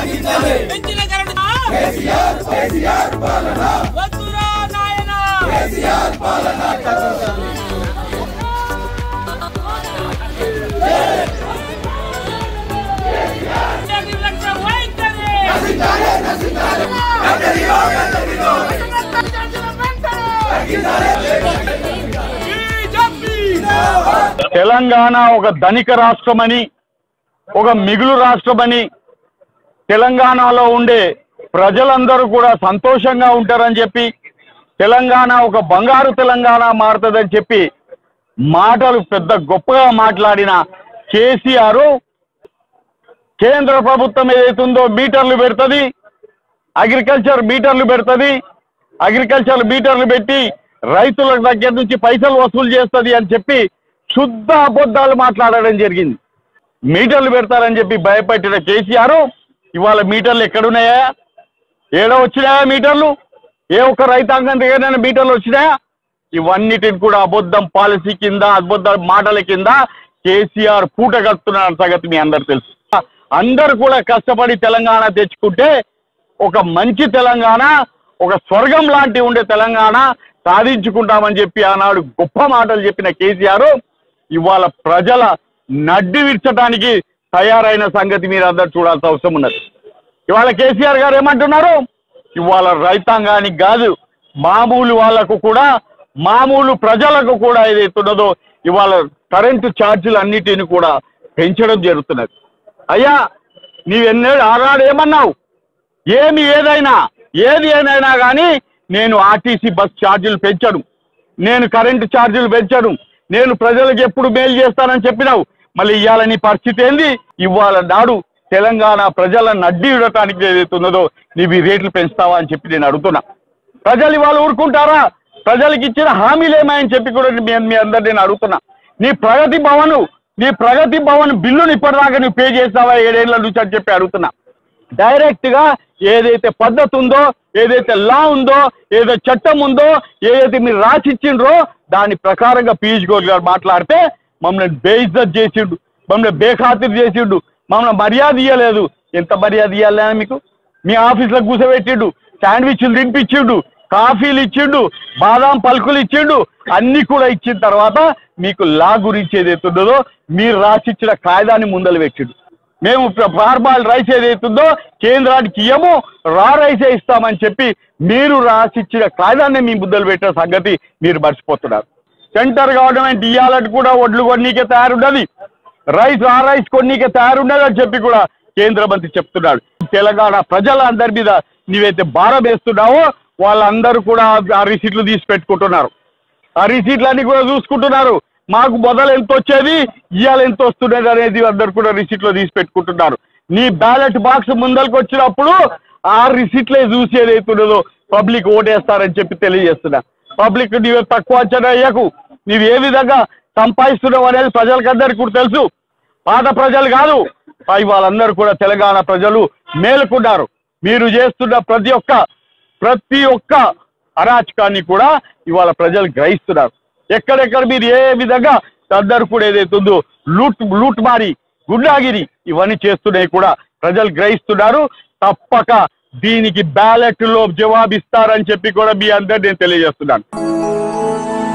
పెంచిన కరెంటు వద్దురా నాయనా నిర్లక్ష్య వైఖరి బీజేపీ తెలంగాణ ఒక ధనిక రాష్ట్రమని ఒక మిగులు రాష్ట్రమని తెలంగాణలో ఉండే ప్రజలందరూ కూడా సంతోషంగా ఉంటారని చెప్పి తెలంగాణ ఒక బంగారు తెలంగాణ మారుతుందని చెప్పి మాటలు పెద్ద గొప్పగా మాట్లాడిన కేసీఆర్ కేంద్ర ప్రభుత్వం ఏదైతుందో మీటర్లు పెడుతుంది అగ్రికల్చర్ మీటర్లు పెడుతుంది అగ్రికల్చర్ మీటర్లు పెట్టి రైతుల దగ్గర నుంచి పైసలు వసూలు చేస్తుంది అని చెప్పి శుద్ధ అబద్ధాలు మాట్లాడడం జరిగింది మీటర్లు పెడతారని చెప్పి భయపెట్టిన కేసీఆర్ ఇవాళ మీటర్లు ఎక్కడున్నాయా ఏడో వచ్చినాయా మీటర్లు ఏ ఒక్క రైతాంగం దగ్గర మీటర్లు వచ్చినాయా ఇవన్నిటిని కూడా అబద్ధం పాలసీ కింద అబద్ధ మాటల కింద కేసీఆర్ పూట కడుతున్న సంగతి మీ అందరు తెలుసు అందరు కూడా కష్టపడి తెలంగాణ తెచ్చుకుంటే ఒక మంచి తెలంగాణ ఒక స్వర్గం లాంటి ఉండే తెలంగాణ సాధించుకుంటామని చెప్పి ఆనాడు గొప్ప మాటలు చెప్పిన కేసీఆర్ ఇవాళ ప్రజల నడ్డి విర్చడానికి తయారైన సంగతి మీరు అందరు చూడాల్సిన అవసరం ఉన్నది ఇవాళ కేసీఆర్ గారు ఏమంటున్నారు ఇవాళ రైతాంగానికి కాదు మామూలు వాళ్ళకు కూడా మామూలు ప్రజలకు కూడా ఏదైతే ఉన్నదో ఇవాళ కరెంటు ఛార్జీలు అన్నిటిని కూడా పెంచడం జరుగుతున్నది అయ్యా నీవెన్నేడు ఆనాడు ఏమన్నావు ఏమి ఏదైనా ఏది ఏదైనా కానీ నేను ఆర్టీసీ బస్ ఛార్జీలు పెంచను నేను కరెంటు ఛార్జీలు పెంచను నేను ప్రజలకు ఎప్పుడు మేలు చేస్తానని చెప్పినావు మళ్ళీ ఇవాళ నీ పరిస్థితి ఏంది ఇవాళ నాడు తెలంగాణ ప్రజలను అడ్డి ఇడటానికి ఏదైతున్నదో నీవు ఈ రేట్లు పెంచుతావా అని చెప్పి నేను అడుగుతున్నా ప్రజలు ఇవాళ ఊరుకుంటారా ప్రజలకు ఇచ్చిన హామీలు ఏమాయని చెప్పి కూడా మీ మీ అందరు నేను అడుగుతున్నా నీ ప్రగతి భవన్ నీ ప్రగతి భవన్ బిల్లుని ఇప్పటిదాకా నువ్వు పే చేస్తావా ఏడేళ్ల నుంచి అని చెప్పి అడుగుతున్నా డైరెక్ట్ గా ఏదైతే పద్ధతి ఉందో ఏదైతే లా ఉందో ఏదైతే చట్టం ఉందో ఏదైతే మీరు రాసిచ్చిండ్రో దాని ప్రకారంగా పీయూష్ గోయల్ గారు మాట్లాడితే మమ్మల్ని బేఇజ్జత్ చేసిండు మమ్మల్ని బేఖాతిర్ చేసిండు మమ్మల్ని మర్యాద ఇవ్వలేదు ఎంత మర్యాద ఇవ్వాలి మీకు మీ ఆఫీస్లో కూర్చోబెట్టిండు శాండ్విచ్లు తినిపించిండు కాఫీలు ఇచ్చిండు బాదాం పలుకులు ఇచ్చిండు అన్ని కూడా ఇచ్చిన తర్వాత మీకు లా గురించి ఏదైతే ఉన్నదో మీరు రాసిచ్చిన కాయిదాన్ని ముందలు పెట్టిండు మేము ఫార్మాల్ రైస్ ఏదైతుందో కేంద్రానికి ఇయ్యము రా రైసే ఇస్తామని చెప్పి మీరు రాసిచ్చిన కాయిదాన్ని మీ ముద్దలు పెట్టిన సంగతి మీరు మర్చిపోతున్నారు సెంటర్ గవర్నమెంట్ ఇయ్యాలంటే కూడా ఒడ్లు కొన్నీకే తయారున్నది రైస్ ఆ రైస్ కొన్నీకే తయారున్నది అని చెప్పి కూడా కేంద్ర మంత్రి చెప్తున్నాడు తెలంగాణ ప్రజలందరి మీద నీవైతే భారం వేస్తున్నావో వాళ్ళందరూ కూడా ఆ రిసీట్లు తీసి పెట్టుకుంటున్నారు ఆ రిసీట్లన్నీ కూడా చూసుకుంటున్నారు మాకు మొదలు ఎంత వచ్చేది ఇవాళ ఎంత వస్తున్నది అనేది అందరు కూడా రిసీట్లో తీసి పెట్టుకుంటున్నారు నీ బ్యాలెట్ బాక్స్ ముందరికి వచ్చినప్పుడు ఆ రిసీట్లే చూసి ఏదైతున్నదో పబ్లిక్ ఓటేస్తారని చెప్పి తెలియజేస్తున్నా పబ్లిక్ నీవు తక్కువ అంచనా అయ్యకు నీవు ఏ విధంగా సంపాదిస్తున్నావు అనేది ప్రజలకందరికీ కూడా తెలుసు పాత ప్రజలు కాదు పై వాళ్ళందరూ కూడా తెలంగాణ ప్రజలు మేలుకున్నారు మీరు చేస్తున్న ప్రతి ఒక్క ప్రతి ఒక్క అరాచకాన్ని కూడా ఇవాళ ప్రజలు గ్రహిస్తున్నారు ఎక్కడెక్కడ మీరు ఏ విధంగా అందరూ కూడా ఏదైతుందో లూట్ లూట్ మారి గుండాగిరి ఇవన్నీ చేస్తున్నాయి కూడా ప్రజలు గ్రహిస్తున్నారు తప్పక దీనికి బ్యాలెట్ లో జవాబిస్తారని చెప్పి కూడా మీ అందరు నేను తెలియజేస్తున్నాను